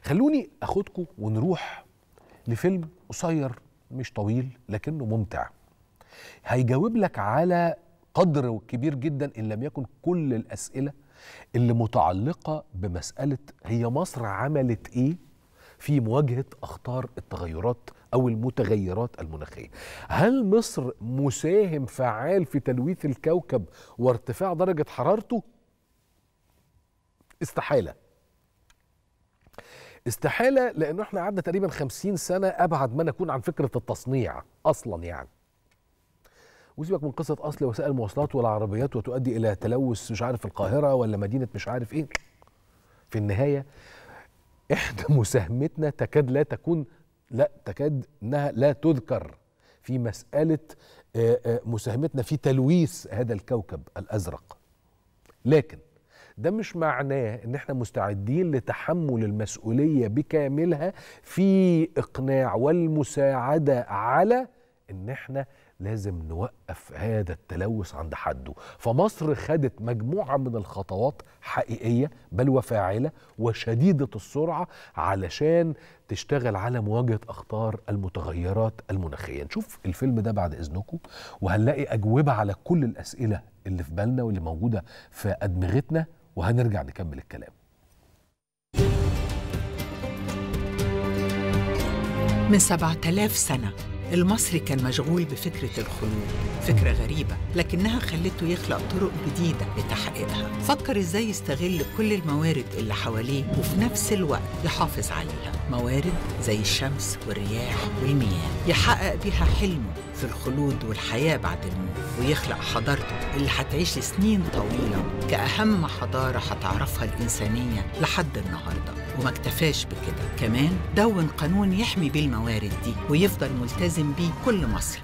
خلوني اخدكم ونروح لفيلم قصير مش طويل لكنه ممتع هيجاوب لك على قدر كبير جدا ان لم يكن كل الاسئله اللي متعلقه بمساله هي مصر عملت ايه في مواجهه اخطار التغيرات او المتغيرات المناخيه. هل مصر مساهم فعال في تلويث الكوكب وارتفاع درجه حرارته؟ استحاله. استحاله لانه احنا قعدنا تقريبا خمسين سنه ابعد ما نكون عن فكره التصنيع اصلا يعني. وسيبك من قصه اصل وسائل المواصلات والعربيات وتؤدي الى تلوث مش عارف القاهره ولا مدينه مش عارف ايه. في النهايه احنا مساهمتنا تكاد لا تكون لا تكاد انها لا تذكر في مساله مساهمتنا في تلويث هذا الكوكب الازرق لكن ده مش معناه ان احنا مستعدين لتحمل المسؤوليه بكاملها في اقناع والمساعده على ان احنا لازم نوقف هذا التلوث عند حده فمصر خدت مجموعة من الخطوات حقيقية بل وفاعلة وشديدة السرعة علشان تشتغل على مواجهة أخطار المتغيرات المناخية نشوف الفيلم ده بعد إذنكم وهنلاقي أجوبة على كل الأسئلة اللي في بالنا واللي موجودة في أدمغتنا وهنرجع نكمل الكلام من سبعة آلاف سنة المصري كان مشغول بفكرة الخلود فكرة غريبة لكنها خلته يخلق طرق جديدة لتحقيقها فكر ازاي يستغل كل الموارد اللي حواليه وفي نفس الوقت يحافظ عليها موارد زي الشمس والرياح والمياه يحقق بيها حلمه في الخلود والحياة بعد الموت ويخلق حضارته اللي هتعيش لسنين طويلة كأهم حضارة هتعرفها الإنسانية لحد النهاردة وما اكتفاش بكده كمان دون قانون يحمي بيه الموارد دي ويفضل ملتزم بيه كل مصري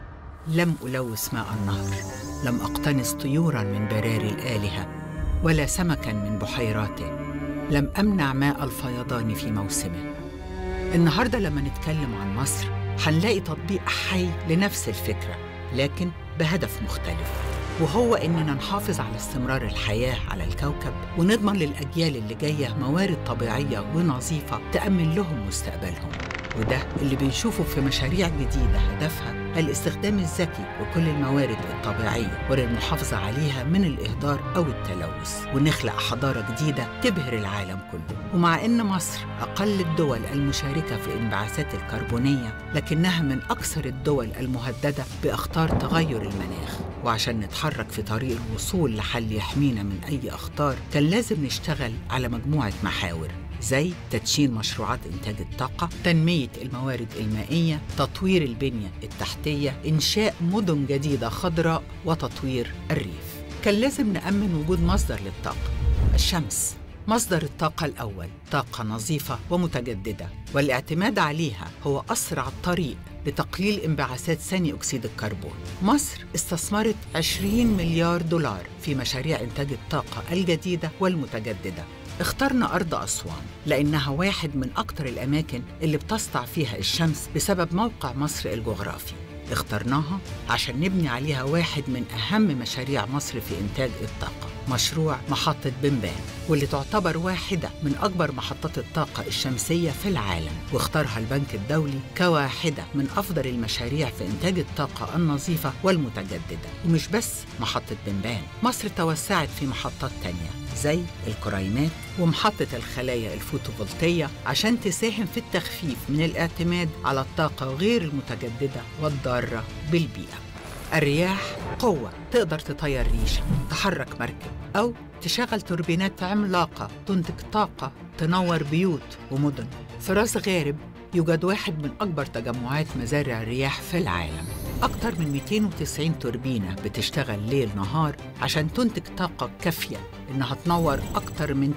لم ألوث ماء النهر لم أقتنص طيورا من براري الآلهة ولا سمكا من بحيراته لم أمنع ماء الفيضان في موسمه النهاردة لما نتكلم عن مصر هنلاقي تطبيق حي لنفس الفكرة لكن بهدف مختلف وهو إننا نحافظ على استمرار الحياة على الكوكب ونضمن للأجيال اللي جاية موارد طبيعية ونظيفة تأمن لهم مستقبلهم وده اللي بنشوفه في مشاريع جديدة هدفها الاستخدام الذكي لكل الموارد الطبيعية وللمحافظة عليها من الإهدار أو التلوث ونخلق حضارة جديدة تبهر العالم كله ومع إن مصر أقل الدول المشاركة في الانبعاثات الكربونية لكنها من أكثر الدول المهددة بأخطار تغير المناخ وعشان نتحرك في طريق الوصول لحل يحمينا من أي أخطار كان لازم نشتغل على مجموعة محاور زي تدشين مشروعات إنتاج الطاقة، تنمية الموارد المائية، تطوير البنية التحتية، إنشاء مدن جديدة خضراء وتطوير الريف. كان لازم نأمن وجود مصدر للطاقة، الشمس. مصدر الطاقة الأول طاقة نظيفة ومتجددة والاعتماد عليها هو أسرع طريق لتقليل انبعاثات ثاني أكسيد الكربون مصر استثمرت 20 مليار دولار في مشاريع إنتاج الطاقة الجديدة والمتجددة اخترنا أرض أسوان لأنها واحد من أكتر الأماكن اللي بتسطع فيها الشمس بسبب موقع مصر الجغرافي اخترناها عشان نبني عليها واحد من أهم مشاريع مصر في إنتاج الطاقة مشروع محطة بنبان واللي تعتبر واحدة من أكبر محطات الطاقة الشمسية في العالم واختارها البنك الدولي كواحدة من أفضل المشاريع في إنتاج الطاقة النظيفة والمتجددة ومش بس محطة بنبان مصر توسعت في محطات تانية زي الكريمات ومحطة الخلايا الفوتوفولتية عشان تساهم في التخفيف من الاعتماد على الطاقة غير المتجددة والضارة بالبيئة الرياح قوة تقدر تطير ريشة تحرك مركب أو تشغل توربينات عملاقة تنتج طاقة تنور بيوت ومدن في راس غارب يوجد واحد من أكبر تجمعات مزارع الرياح في العالم أكثر من 290 توربينة بتشتغل ليل نهار عشان تنتج طاقة كافية إنها تنور أكثر من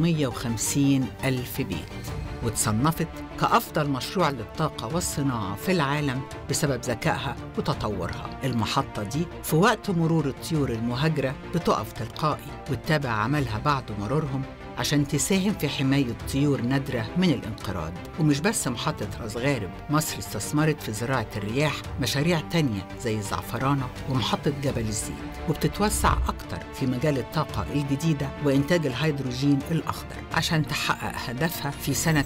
350 ألف بيت وتصنفت كأفضل مشروع للطاقة والصناعة في العالم بسبب ذكائها وتطورها المحطة دي في وقت مرور الطيور المهاجرة بتقف تلقائي وتتابع عملها بعد مرورهم عشان تساهم في حماية طيور نادرة من الانقراض ومش بس محطة راس غارب مصر استثمرت في زراعة الرياح مشاريع تانية زي الزعفرانة ومحطة جبل الزيت وبتتوسع أكتر في مجال الطاقة الجديدة وإنتاج الهيدروجين الأخضر عشان تحقق هدفها في سنة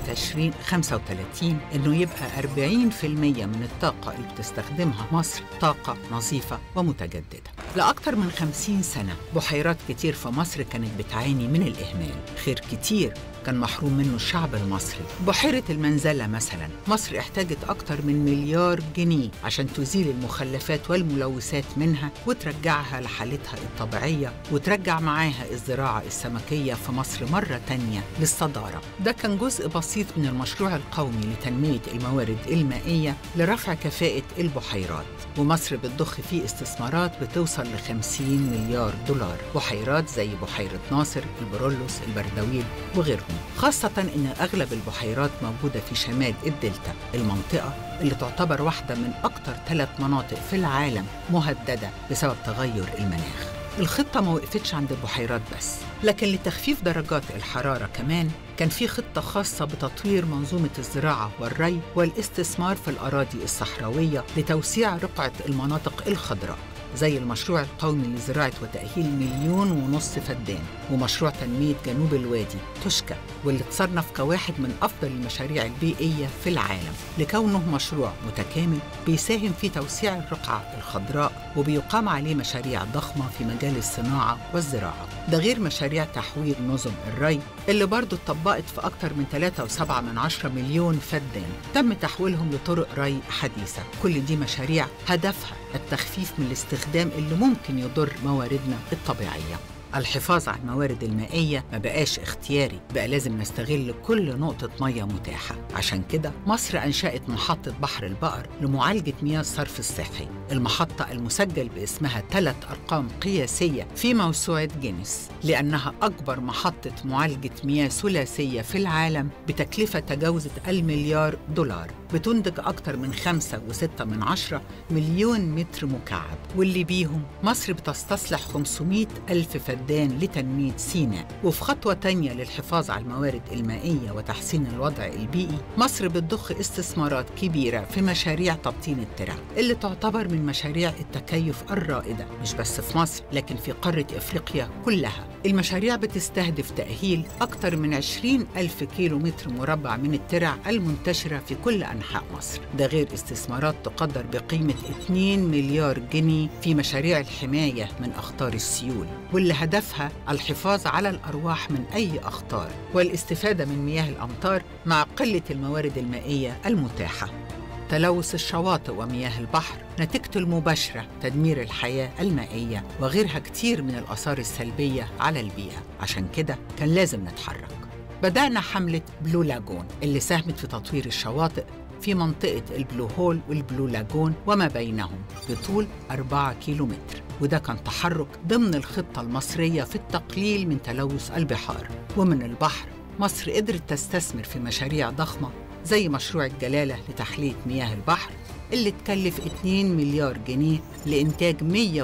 2035 إنه يبقى 40% من الطاقة اللي بتستخدمها مصر طاقة نظيفة ومتجددة لأكثر من 50 سنة بحيرات كتير في مصر كانت بتعاني من الإهمال خير كتير كان محروم منه الشعب المصري بحيرة المنزلة مثلا مصر احتاجت أكتر من مليار جنيه عشان تزيل المخلفات والملوثات منها وترجعها لحالتها الطبيعية وترجع معاها الزراعة السمكية في مصر مرة تانية للصدارة ده كان جزء بسيط من المشروع القومي لتنمية الموارد المائية لرفع كفاءة البحيرات ومصر بتضخ فيه استثمارات بتوصل ل 50 مليار دولار بحيرات زي بحيرة ناصر البرولوس البردويل وغيرهم خاصة إن أغلب البحيرات موجودة في شمال الدلتا المنطقة اللي تعتبر واحدة من أكثر ثلاث مناطق في العالم مهددة بسبب تغير المناخ الخطة ما وقفتش عند البحيرات بس لكن لتخفيف درجات الحرارة كمان كان في خطة خاصة بتطوير منظومة الزراعة والري والاستثمار في الأراضي الصحراوية لتوسيع رقعة المناطق الخضراء زي المشروع القومي لزراعة وتأهيل مليون ونص فدان ومشروع تنمية جنوب الوادي تشكى واللي اتصنف كواحد من أفضل المشاريع البيئية في العالم لكونه مشروع متكامل بيساهم في توسيع الرقعة الخضراء وبيقام عليه مشاريع ضخمة في مجال الصناعة والزراعة ده غير مشاريع تحويل نظم الري اللي برضه اتطبقت في أكتر من 3.7 من عشرة مليون فدان تم تحويلهم لطرق ري حديثة كل دي مشاريع هدفها التخفيف من الاستخدام اللي ممكن يضر مواردنا الطبيعيه الحفاظ على الموارد المائية ما بقاش اختياري بقى لازم نستغل كل نقطة مية متاحة عشان كده مصر أنشأت محطة بحر البقر لمعالجة مياه الصرف الصحي المحطة المسجل باسمها ثلاث أرقام قياسية في موسوعة جينيس لأنها أكبر محطة معالجة مياه ثلاثية في العالم بتكلفة تجاوزت المليار دولار بتنتج أكتر من خمسة وستة من عشرة مليون متر مكعب واللي بيهم مصر بتستصلح 500 ألف فدان لتنمية سيناء وفي خطوة تانية للحفاظ على الموارد المائية وتحسين الوضع البيئي مصر بتضخ استثمارات كبيرة في مشاريع تبطين الترع اللي تعتبر من مشاريع التكيف الرائدة مش بس في مصر لكن في قارة إفريقيا كلها المشاريع بتستهدف تأهيل أكثر من 20 ألف كيلو متر مربع من الترع المنتشرة في كل أنحاء مصر ده غير استثمارات تقدر بقيمة 2 مليار جنيه في مشاريع الحماية من أخطار السيول واللي هدفها الحفاظ على الأرواح من أي أخطار والاستفادة من مياه الأمطار مع قلة الموارد المائية المتاحة تلوث الشواطئ ومياه البحر نتيجته المباشرة تدمير الحياة المائية وغيرها كتير من الآثار السلبية على البيئة عشان كده كان لازم نتحرك بدأنا حملة بلو لاجون اللي ساهمت في تطوير الشواطئ في منطقة البلو هول والبلو لاجون وما بينهم بطول 4 كيلومتر وده كان تحرك ضمن الخطة المصرية في التقليل من تلوث البحار ومن البحر مصر قدرت تستثمر في مشاريع ضخمة زي مشروع الجلالة لتحلية مياه البحر اللي تكلف 2 مليار جنيه لإنتاج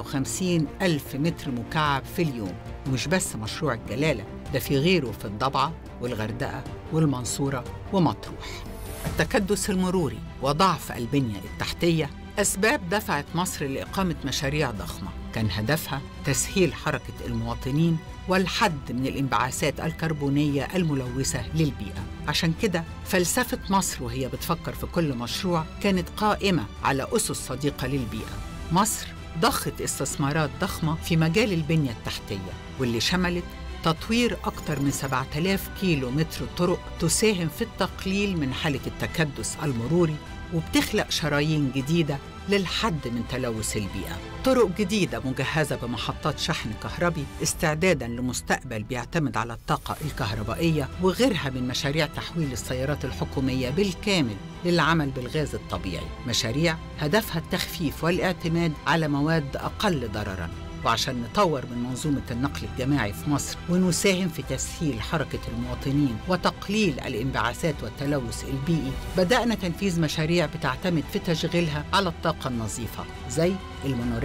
150 ألف متر مكعب في اليوم ومش بس مشروع الجلالة ده في غيره في الضبعة والغردقة والمنصورة ومطروح التكدس المروري وضعف البنية التحتية أسباب دفعت مصر لإقامة مشاريع ضخمة كان هدفها تسهيل حركة المواطنين والحد من الانبعاثات الكربونية الملوثة للبيئة عشان كده فلسفة مصر وهي بتفكر في كل مشروع كانت قائمة على أسس صديقة للبيئة مصر ضخت استثمارات ضخمة في مجال البنية التحتية واللي شملت تطوير أكثر من 7000 كيلو متر طرق تساهم في التقليل من حالة التكدس المروري وبتخلق شرايين جديدة للحد من تلوث البيئة طرق جديدة مجهزة بمحطات شحن كهربي استعدادا لمستقبل بيعتمد على الطاقة الكهربائية وغيرها من مشاريع تحويل السيارات الحكومية بالكامل للعمل بالغاز الطبيعي مشاريع هدفها التخفيف والاعتماد على مواد أقل ضرراً وعشان نطور من منظومة النقل الجماعي في مصر ونساهم في تسهيل حركة المواطنين وتقليل الانبعاثات والتلوث البيئي بدأنا تنفيذ مشاريع بتعتمد في تشغيلها على الطاقة النظيفة زي المونوريل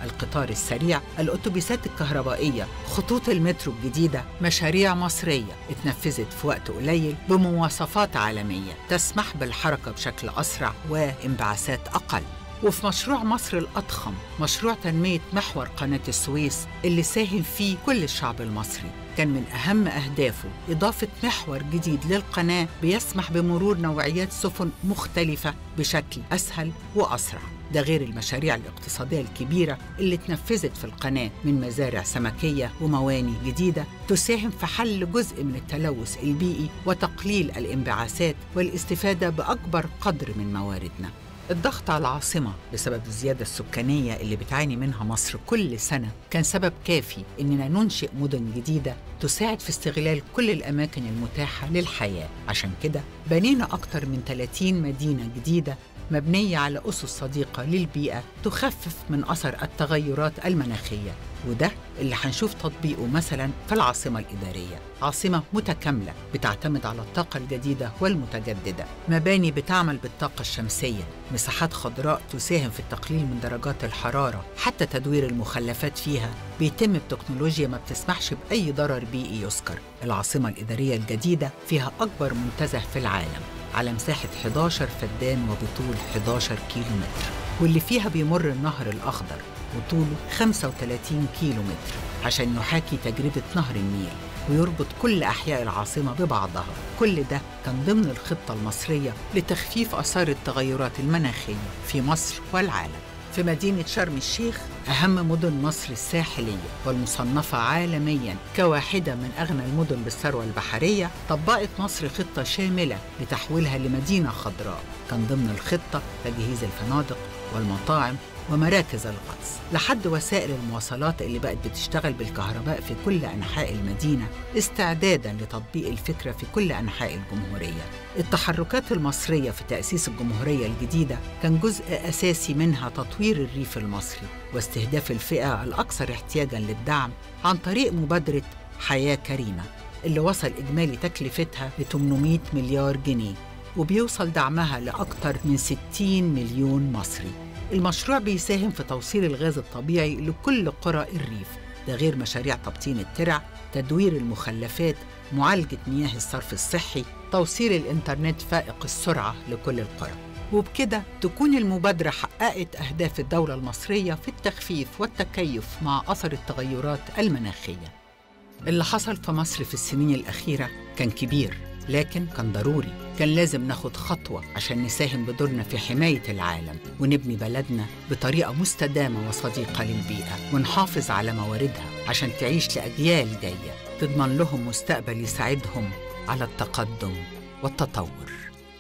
القطار السريع الأتوبيسات الكهربائية خطوط المترو الجديدة مشاريع مصرية اتنفذت في وقت قليل بمواصفات عالمية تسمح بالحركة بشكل أسرع وانبعاثات أقل وفي مشروع مصر الأضخم مشروع تنمية محور قناة السويس اللي ساهم فيه كل الشعب المصري كان من أهم أهدافه إضافة محور جديد للقناة بيسمح بمرور نوعيات سفن مختلفة بشكل أسهل وأسرع ده غير المشاريع الاقتصادية الكبيرة اللي اتنفذت في القناة من مزارع سمكية ومواني جديدة تساهم في حل جزء من التلوث البيئي وتقليل الانبعاثات والاستفادة بأكبر قدر من مواردنا الضغط على العاصمة بسبب الزيادة السكانية اللي بتعاني منها مصر كل سنة كان سبب كافي إننا ننشئ مدن جديدة تساعد في استغلال كل الأماكن المتاحة للحياة عشان كده بنينا أكتر من 30 مدينة جديدة مبنية على أسس صديقة للبيئة تخفف من أثر التغيرات المناخية وده اللي هنشوف تطبيقه مثلا في العاصمة الإدارية عاصمة متكاملة بتعتمد على الطاقة الجديدة والمتجددة مباني بتعمل بالطاقة الشمسية مساحات خضراء تساهم في التقليل من درجات الحرارة حتى تدوير المخلفات فيها بيتم بتكنولوجيا ما بتسمحش بأي ضرر بيئي يذكر العاصمة الإدارية الجديدة فيها أكبر منتزه في العالم على مساحة 11 فدان وبطول 11 كيلو متر واللي فيها بيمر النهر الأخضر وطوله 35 كيلو متر عشان يحاكي تجربة نهر النيل ويربط كل أحياء العاصمة ببعضها كل ده كان ضمن الخطة المصرية لتخفيف آثار التغيرات المناخية في مصر والعالم في مدينة شرم الشيخ أهم مدن مصر الساحلية والمصنفة عالميا كواحدة من أغنى المدن بالثروة البحرية طبقت مصر خطة شاملة لتحويلها لمدينة خضراء كان ضمن الخطة تجهيز الفنادق والمطاعم ومراكز الغطس لحد وسائل المواصلات اللي بقت بتشتغل بالكهرباء في كل أنحاء المدينة استعدادا لتطبيق الفكرة في كل أنحاء الجمهورية التحركات المصرية في تأسيس الجمهورية الجديدة كان جزء أساسي منها تطوير الريف المصري واستهداف الفئة الأكثر احتياجا للدعم عن طريق مبادرة حياة كريمة اللي وصل إجمالي تكلفتها ل 800 مليار جنيه وبيوصل دعمها لأكثر من 60 مليون مصري المشروع بيساهم في توصيل الغاز الطبيعي لكل قرى الريف ده غير مشاريع تبطين الترع تدوير المخلفات معالجة مياه الصرف الصحي توصيل الإنترنت فائق السرعة لكل القرى وبكده تكون المبادرة حققت أهداف الدولة المصرية في التخفيف والتكيف مع أثر التغيرات المناخية اللي حصل في مصر في السنين الأخيرة كان كبير لكن كان ضروري كان لازم ناخد خطوة عشان نساهم بدورنا في حماية العالم ونبني بلدنا بطريقة مستدامة وصديقة للبيئة ونحافظ على مواردها عشان تعيش لأجيال جاية تضمن لهم مستقبل يساعدهم على التقدم والتطور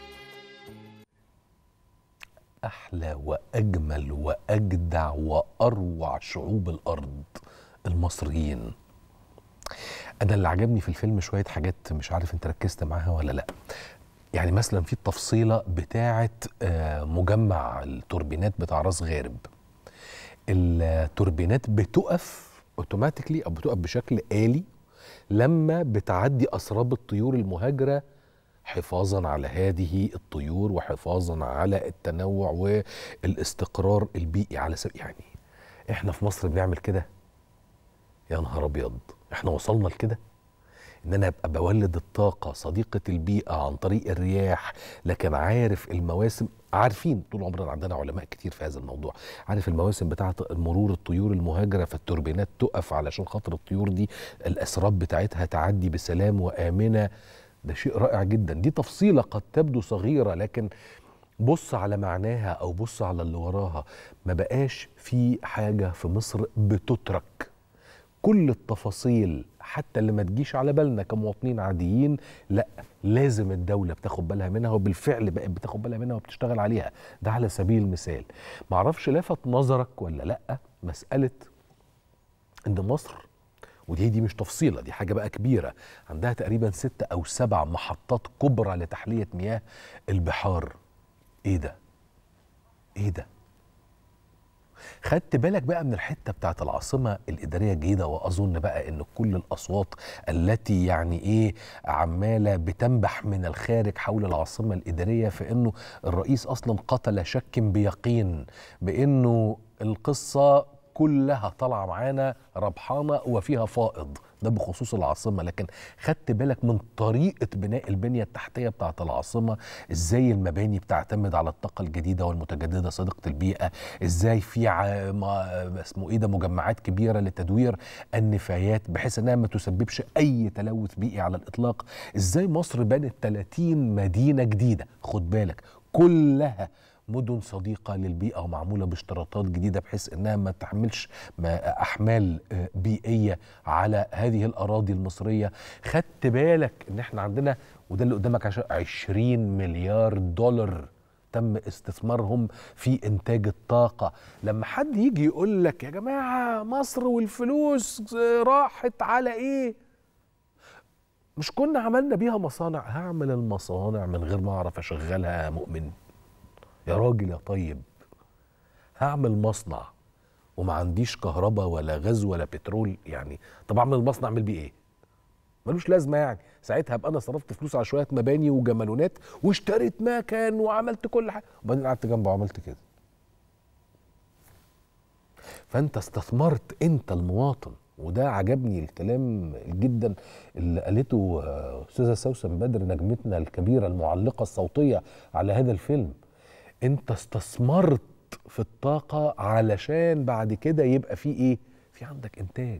احلى واجمل واجدع واروع شعوب الارض المصريين انا اللي عجبني في الفيلم شويه حاجات مش عارف انت ركزت معاها ولا لا يعني مثلا في التفصيله بتاعه آه، مجمع التوربينات بتاع راس غارب التوربينات بتقف اوتوماتيكلي او بتقف بشكل آلي لما بتعدي اسراب الطيور المهاجره حفاظا على هذه الطيور وحفاظا على التنوع والاستقرار البيئي على سبيل يعني احنا في مصر بنعمل كده يا نهار ابيض احنا وصلنا لكده ان انا ابقى بولد الطاقه صديقه البيئه عن طريق الرياح لكن عارف المواسم عارفين طول عمرنا عندنا علماء كتير في هذا الموضوع عارف المواسم بتاعه مرور الطيور المهاجره فالتوربينات تقف علشان خاطر الطيور دي الاسراب بتاعتها تعدي بسلام وامنه ده شيء رائع جدا دي تفصيله قد تبدو صغيره لكن بص على معناها او بص على اللي وراها ما بقاش في حاجه في مصر بتترك كل التفاصيل حتى اللي ما تجيش على بالنا كمواطنين عاديين لا لازم الدولة بتاخد بالها منها وبالفعل بقت بتاخد بالها منها وبتشتغل عليها ده على سبيل المثال معرفش لفت نظرك ولا لا مسألة ان مصر ودي دي مش تفصيلة دي حاجة بقى كبيرة عندها تقريبا ستة أو سبع محطات كبرى لتحلية مياه البحار إيه ده؟ إيه ده؟ خدت بالك بقى من الحته بتاعت العاصمه الاداريه الجديده واظن بقى ان كل الاصوات التي يعني ايه عماله بتنبح من الخارج حول العاصمه الاداريه في انه الرئيس اصلا قتل شك بيقين بانه القصه كلها طالعه معانا ربحانه وفيها فائض ده بخصوص العاصمه لكن خدت بالك من طريقه بناء البنيه التحتيه بتاعه العاصمه ازاي المباني بتعتمد على الطاقه الجديده والمتجدده صديقه البيئه ازاي في ع- ما- اسمه ايه ده مجمعات كبيره لتدوير النفايات بحيث انها ما تسببش اي تلوث بيئي على الاطلاق ازاي مصر بنت 30 مدينه جديده خد بالك كلها مدن صديقة للبيئة ومعمولة باشتراطات جديدة بحيث انها ما تحملش ما احمال آه، بيئية على هذه الاراضي المصرية خدت بالك ان احنا عندنا وده اللي قدامك عشان 20 مليار دولار تم استثمارهم في انتاج الطاقة لما حد يجي يقول لك يا جماعة مصر والفلوس آه، راحت على ايه مش كنا عملنا بيها مصانع هعمل المصانع من غير ما اعرف اشغلها يا مؤمن يا راجل يا طيب هعمل مصنع وما عنديش كهرباء ولا غاز ولا بترول يعني طب اعمل المصنع اعمل بيه ايه ملوش لازمه يعني ساعتها ابقى انا صرفت فلوس على شويه مباني وجمالونات واشتريت مكان وعملت كل حاجه وبعدين قعدت جنبه وعملت كده فانت استثمرت انت المواطن وده عجبني الكلام جدا اللي قالته آه، استاذه سوسن بدر نجمتنا الكبيره المعلقه الصوتيه على هذا الفيلم انت استثمرت في الطاقه علشان بعد كده يبقى في ايه في عندك انتاج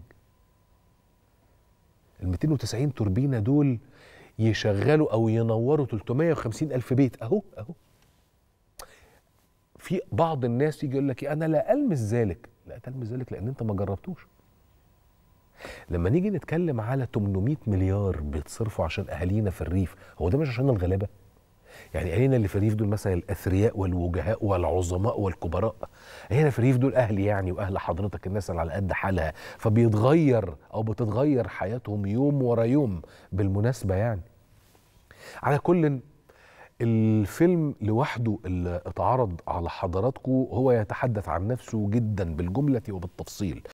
ال 290 توربينه دول يشغلوا او ينوروا 350 الف بيت اهو اهو في بعض الناس يجي يقول لك إيه، انا لا المس ذلك لا تلمس ذلك لان انت ما جربتوش لما نيجي نتكلم على 800 مليار بيتصرفوا عشان اهالينا في الريف هو ده مش عشان الغلابه يعني اهالينا اللي في الريف دول مثلا الاثرياء والوجهاء والعظماء والكبراء اهالينا في الريف دول اهلي يعني واهل حضرتك الناس اللي على قد حالها فبيتغير او بتتغير حياتهم يوم ورا يوم بالمناسبه يعني على كل الفيلم لوحده اللي اتعرض على حضراتكم هو يتحدث عن نفسه جدا بالجملة وبالتفصيل